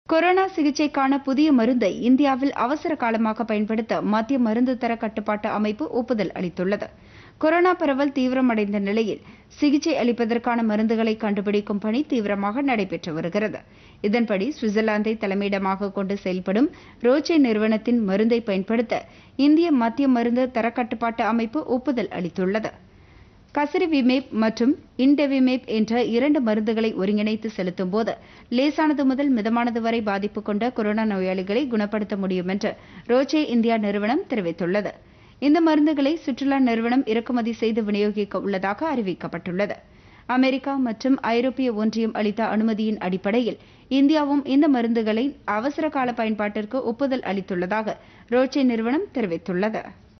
corona சிகிச்சைக்கான புதிய மருந்தை இந்தியாவில் அவசர காலமாக பயன்படுத்த மத்திய மருந்து தர கட்டுப்பாட்டு அமைப்பு ஒப்புதல் அளித்துள்ளது கொரோனா பரவல் தீவிரமடைந்த நிலையில் சிகிச்சை அளிப்பதற்கான மருந்துகளை கண்டுபிடிக்கும் பணி தீவிரமாக நடைபெற்று வருகிறது இதன்படி சுவிட்சர்லாந்தை தலைமையிடமாக கொண்டு செயல்படும் ரோச்சே நிறுவனத்தின் மருந்தை பயன்படுத்த இந்திய மத்திய மருந்து தரக்கட்டுப்பாட்டு அமைப்பு ஒப்புதல் அளித்துள்ளது கசிரிவிமேப் மற்றும் இன்டெவிமேப் என்ற இரண்டு மருந்துகளை ஒருங்கிணைத்து செலுத்தும் போது லேசானது முதல் மிதமானது வரை பாதிப்பு கொண்ட கொரோனா நோயாளிகளை குணப்படுத்த முடியும் என்று ரோச்சே இந்தியா நிறுவனம் தெரிவித்துள்ளது இந்த மருந்துகளை சுற்றுலா நிறுவனம் இறக்குமதி செய்து விநியோகிக்க உள்ளதாக அறிவிக்கப்பட்டுள்ளது அமெரிக்கா மற்றும் ஐரோப்பிய ஒன்றியம் அளித்த அனுமதியின் அடிப்படையில் இந்தியாவும் இந்த மருந்துகளை அவசர கால பயன்பாட்டிற்கு ஒப்புதல் அளித்துள்ளதாக ரோச்சே நிறுவனம் தெரிவித்துள்ளது